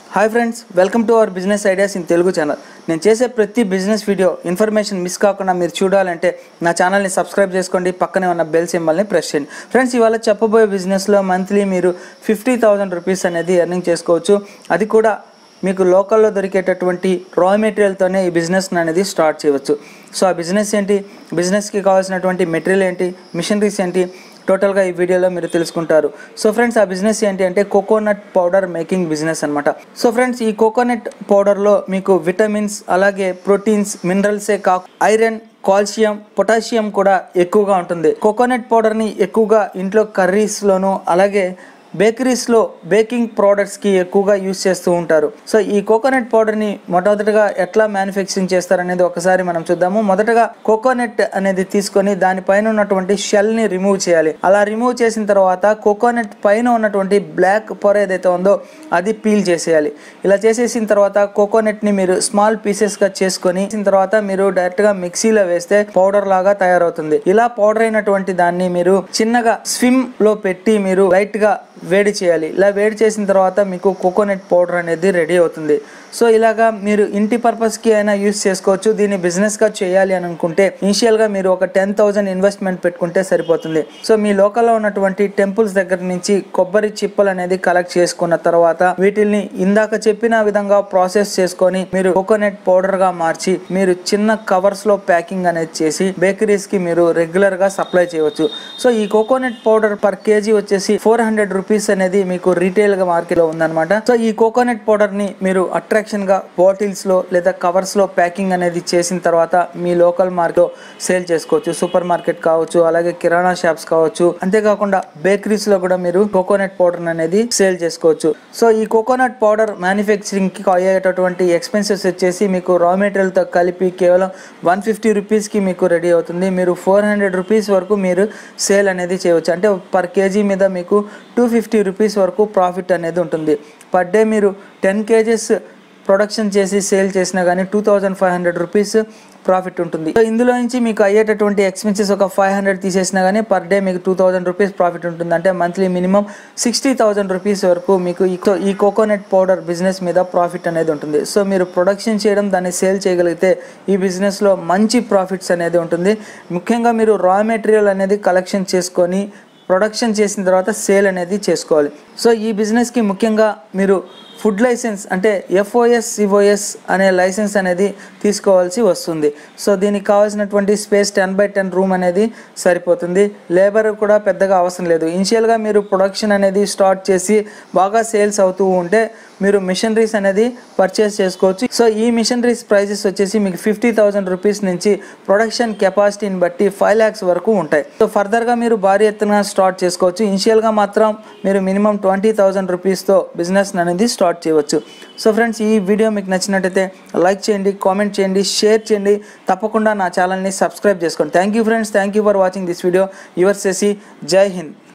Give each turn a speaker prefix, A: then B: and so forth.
A: hi friends welcome to our business ideas in Telugu channel నేను చేసే ప్రతి బిజినెస్ వీడియో ఇన్ఫర్మేషన్ మిస్ కాకుండా మీరు చూడాలంటే నా ఛానల్ని సబ్స్క్రైబ్ చేసుకోండి పక్కనే ఉన్న బెల్ సింబల్ని ప్రెస్ చేయండి ఫ్రెండ్స్ ఇవాళ చెప్పబోయే బిజినెస్లో మంత్లీ మీరు ఫిఫ్టీ థౌజండ్ రూపీస్ అనేది ఎర్నింగ్ చేసుకోవచ్చు అది కూడా మీకు లోకల్లో దొరికేటటువంటి రా మెటీరియల్తోనే ఈ బిజినెస్ అనేది స్టార్ట్ చేయవచ్చు సో ఆ బిజినెస్ ఏంటి బిజినెస్కి కావాల్సినటువంటి మెటీరియల్ ఏంటి మిషనరీస్ ఏంటి టోటల్గా ఈ వీడియోలో మీరు తెలుసుకుంటారు సో ఫ్రెండ్స్ ఆ బిజినెస్ ఏంటి అంటే కోకోనట్ పౌడర్ మేకింగ్ బిజినెస్ అనమాట సో ఫ్రెండ్స్ ఈ కోకోనట్ పౌడర్లో మీకు విటమిన్స్ అలాగే ప్రోటీన్స్ మినరల్సే కాకు ఐరన్ కాల్షియం పొటాషియం కూడా ఎక్కువగా ఉంటుంది కోకోనట్ పౌడర్ని ఎక్కువగా ఇంట్లో కర్రీస్లోను అలాగే బేకరీస్లో బేకింగ్ ప్రోడక్ట్స్కి ఎక్కువగా యూస్ చేస్తూ ఉంటారు సో ఈ కోకోనట్ పౌడర్ని మొట్టమొదటిగా ఎట్లా మ్యానుఫ్యాక్చరింగ్ చేస్తారనేది ఒకసారి మనం చూద్దాము మొదటగా కోకోనట్ అనేది తీసుకొని దానిపైన ఉన్నటువంటి షెల్ని రిమూవ్ చేయాలి అలా రిమూవ్ చేసిన తర్వాత కోకోనట్ పైన ఉన్నటువంటి బ్లాక్ పొర ఏదైతే ఉందో అది పీల్ చేసేయాలి ఇలా చేసేసిన తర్వాత కోకోనట్ని మీరు స్మాల్ పీసెస్గా చేసుకొని చేసిన తర్వాత మీరు డైరెక్ట్గా మిక్సీలో వేస్తే పౌడర్ లాగా తయారవుతుంది ఇలా పౌడర్ అయినటువంటి దాన్ని మీరు చిన్నగా స్విమ్ లో పెట్టి మీరు లైట్ గా వేడి చేయాలి ఇలా వేడి చేసిన తర్వాత మీకు కోకోనట్ పౌడర్ అనేది రెడీ అవుతుంది సో ఇలాగా మీరు ఇంటి పర్పస్కి అయినా యూస్ చేసుకోవచ్చు దీన్ని బిజినెస్గా చేయాలి అని అనుకుంటే ఇనిషియల్గా మీరు ఒక టెన్ థౌజండ్ ఇన్వెస్ట్మెంట్ పెట్టుకుంటే సరిపోతుంది సో మీ లోకల్లో ఉన్నటువంటి టెంపుల్స్ దగ్గర నుంచి కొబ్బరి చిప్పలు అనేది కలెక్ట్ చేసుకున్న తర్వాత వీటిల్ని ఇందాక చెప్పిన విధంగా ప్రాసెస్ చేసుకొని మీరు కోకోనట్ పౌడర్గా మార్చి మీరు చిన్న కవర్స్లో ప్యాకింగ్ అనేది చేసి బేకరీస్కి మీరు రెగ్యులర్గా సప్లై చేయవచ్చు సో ఈ కోకోనట్ పౌడర్ పర్ కేజీ వచ్చేసి ఫోర్ హండ్రెడ్ రూపీస్ అనేది మీకు రీటైల్గా మార్కెట్లో ఉందన్నమాట సో ఈ కోకోనట్ పౌడర్ని మీరు అట్రాక్షన్గా బాటిల్స్లో లేదా కవర్స్లో ప్యాకింగ్ అనేది చేసిన తర్వాత మీ లోకల్ మార్కెట్లో సేల్ చేసుకోవచ్చు సూపర్ మార్కెట్ కావచ్చు అలాగే కిరాణా షాప్స్ కావచ్చు అంతేకాకుండా బేకరీస్లో కూడా మీరు కోకోనట్ పౌడర్ అనేది సేల్ చేసుకోవచ్చు సో ఈ కోకోనట్ పౌడర్ మ్యానుఫ్యాక్చరింగ్కి అయ్యేటటువంటి ఎక్స్పెన్సెస్ వచ్చేసి మీకు రా మెటీరియల్తో కలిపి కేవలం వన్ ఫిఫ్టీ రూపీస్కి మీకు రెడీ అవుతుంది మీరు ఫోర్ హండ్రెడ్ రూపీస్ వరకు మీరు సేల్ అనేది చేయవచ్చు అంటే పర్ కేజీ మీద మీకు టూ ఫిఫ్టీ రూపీస్ వరకు ప్రాఫిట్ అనేది ఉంటుంది పర్ డే మీరు టెన్ కేజెస్ ప్రొడక్షన్ చేసి సేల్ చేసినా కానీ two thousand five hundred rupees profit ఉంటుంది సో ఇందులో నుంచి మీకు అయ్యేటటువంటి ఎక్స్పెన్సెస్ ఒక ఫైవ్ హండ్రెడ్ తీసేసినా కానీ పర్ డే మీకు టూ థౌజండ్ రూపీస్ ప్రాఫిట్ ఉంటుంది అంటే monthly minimum sixty thousand rupees వరకు మీకు ఈ కో- ఈ కోకోనట్ పౌడర్ బిజినెస్ మీద ప్రాఫిట్ అనేది ఉంటుంది సో మీరు ప్రొడక్షన్ చేయడం దాన్ని సేల్ చేయగలిగితే ఈ బిజినెస్లో మంచి ప్రాఫిట్స్ అనేది ఉంటుంది ముఖ్యంగా మీరు రా మెటీరియల్ అనేది కలెక్షన్ చేసుకొని ప్రొడక్షన్ చేసిన తర్వాత సేల్ అనేది చేసుకోవాలి సో ఈ బిజినెస్కి ముఖ్యంగా మీరు ఫుడ్ లైసెన్స్ అంటే ఎఫ్ఓఎస్ సిఓఎస్ అనే లైసెన్స్ అనేది తీసుకోవాల్సి వస్తుంది సో దీనికి కావాల్సినటువంటి space ten by ten room అనేది సరిపోతుంది లేబర్ కూడా పెద్దగా అవసరం లేదు ఇనిషియల్గా మీరు ప్రొడక్షన్ అనేది స్టార్ట్ చేసి బాగా సేల్స్ అవుతూ ఉంటే మీరు మిషనరీస్ అనేది పర్చేస్ చేసుకోవచ్చు సో ఈ మిషనరీస్ ప్రైజెస్ వచ్చేసి మీకు ఫిఫ్టీ థౌసండ్ రూపీస్ నుంచి ప్రొడక్షన్ కెపాసిటీని బట్టి ఫైవ్ ల్యాక్స్ వరకు ఉంటాయి సో ఫర్దర్గా మీరు భారీ ఎత్తున స్టార్ట్ చేసుకోవచ్చు ఇనిషియల్గా మాత్రం మీరు మినిమం ట్వంటీ థౌసండ్ రూపీస్తో బిజినెస్ అనేది స్టార్ట్ చేయవచ్చు సో ఫ్రెండ్స్ ఈ వీడియో మీకు నచ్చినట్టయితే లైక్ చేయండి కామెంట్ చేయండి షేర్ చేయండి తప్పకుండా నా ఛానల్ని సబ్స్క్రైబ్ చేసుకోండి thank you friends thank you for watching this video your సెసి జై హింద్